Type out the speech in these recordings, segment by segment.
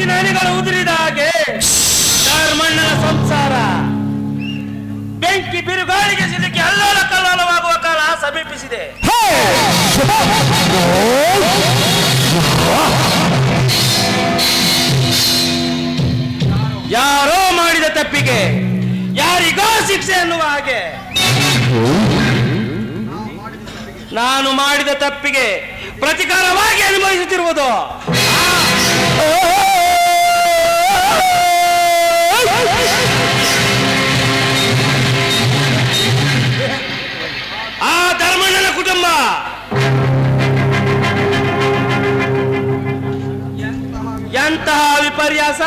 ನೀರಿನ ಹನಿಗಳು ಉದುರಿದ ಹಾಗೆ ಧರ್ಮಣ್ಣನ ಸಂಸಾರ ಬೆಂಕಿ ಬಿರುಗಾಳಿಗೆ ಸಿಲುಕಿ ಅಲ್ಲೋಲ ಕಲ್ಲೋಲವಾಗುವ ಕಾಲ ಸಮೀಪಿಸಿದೆ ಯಾರೋ ಮಾಡಿದ ತಪ್ಪಿಗೆ ಯಾರಿಗೋ ಶಿಕ್ಷೆ ಎನ್ನುವ ಹಾಗೆ ನಾನು ಮಾಡಿದ ತಪ್ಪಿಗೆ ಪ್ರತಿಕಾರವಾಗಿ ಅನುಭವಿಸುತ್ತಿರುವುದು ಆ ಧರ್ಮಣ್ಣನ ಕುಟುಂಬ ಎಂತಹ ವಿಪರ್ಯಾಸ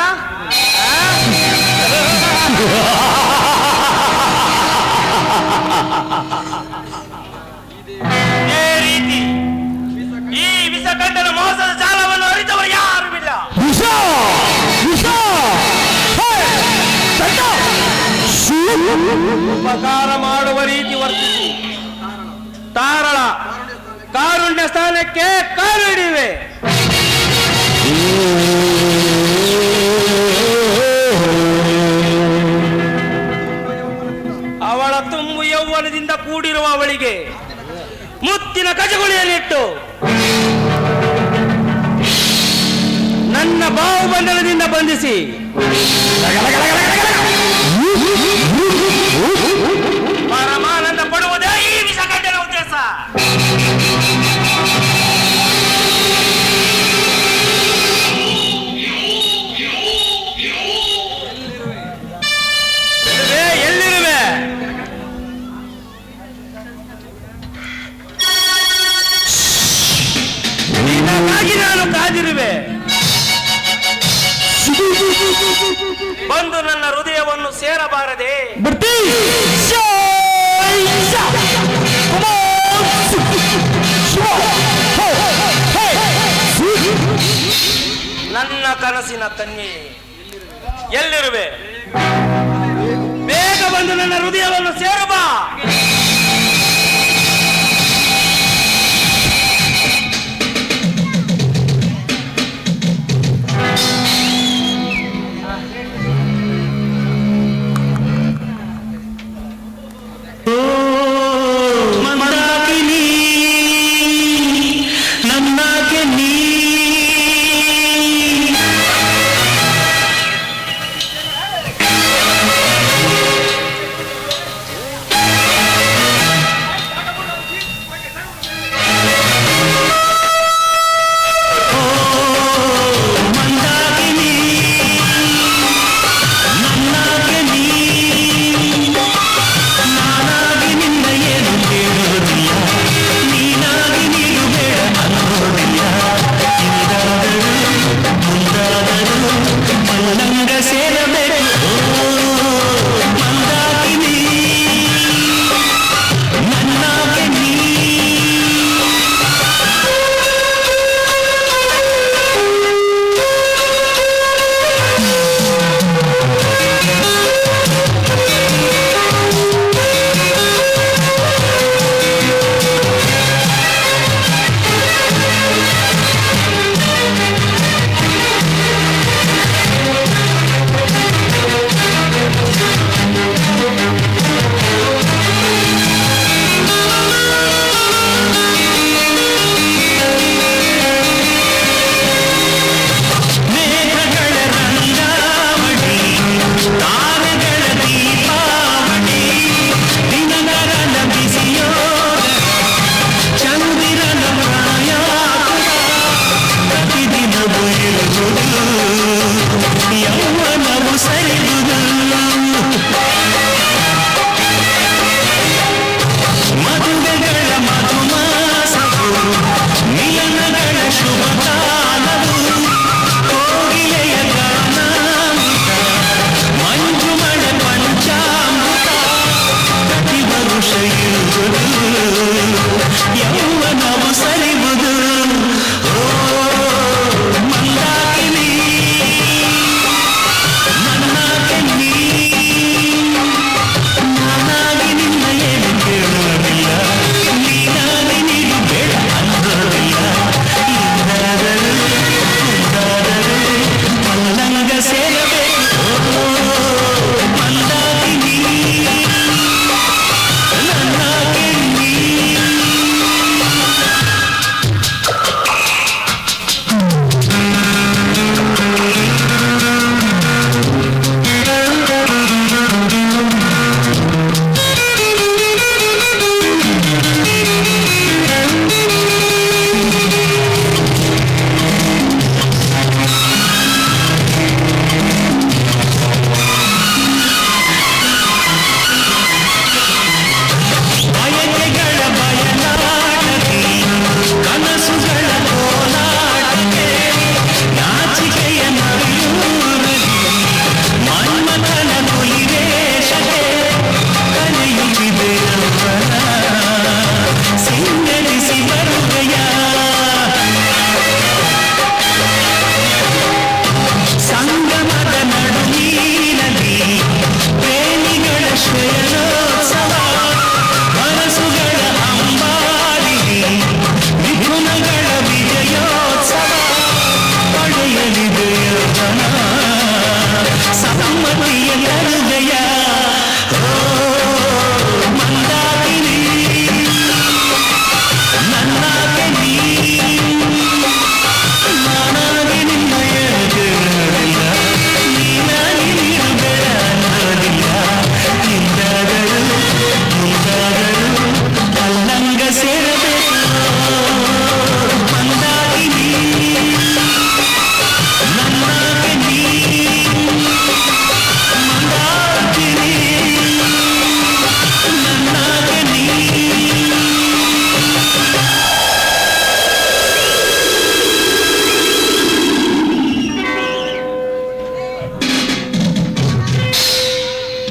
ಇದೇ ರೀತಿ ಈ ವಿಷಕಂಠನ ಮೋಸದ ಜಾಲವನ್ನು ಅರಿತವರು ಯಾರು ಇಲ್ಲ ವಿಷ ವಿಷ ಹೇ, ಚಂಡ! ಶೂ! ಉಪಕಾರ ಮಾಡುವ ರೀತಿ ವರ್ತಿಸಿ ತಾರಳ ಕಾರುಣ್ಯ ಸ್ಥಾನಕ್ಕೆ ಕಾಲು ಹಿಡಿವೆ ಅವಳ ತುಂಬು ಯೌವನದಿಂದ ಕೂಡಿರುವ ಅವಳಿಗೆ ಮುತ್ತಿನ ಕಜಗುಳಿಯನ್ನಿಟ್ಟು ನನ್ನ ಬಾಹುಬಂಧನದಿಂದ ಬಂಧಿಸಿ ಪರಮಾನಂದ ಪಡುವುದೇ ಈ ವಿಷಕಂಠನ ಉದ್ದೇಶ ಇರುವೆ, ಎಲ್ಲಿರುವೆ ನಿನಗಾಗಿ ನಾನು ಕಾದಿರುವೆ ಬಂದು ನನ್ನ ಹೃದಯವನ್ನು ಸೇರಬಾರದೆ ಬಿಡ್ತಿ ಶೋ! ಶಾ! Come on! ಶೋ! ಹೇ, ಹೇ, ಶೂ! ನನ್ನ ಕನಸಿನ ಕನ್ಯೆ ಎಲ್ಲಿರುವೆ ಬೇಗ ಬಂದು ನನ್ನ ಹೃದಯವನ್ನು ಸೇರಬಾರದೆ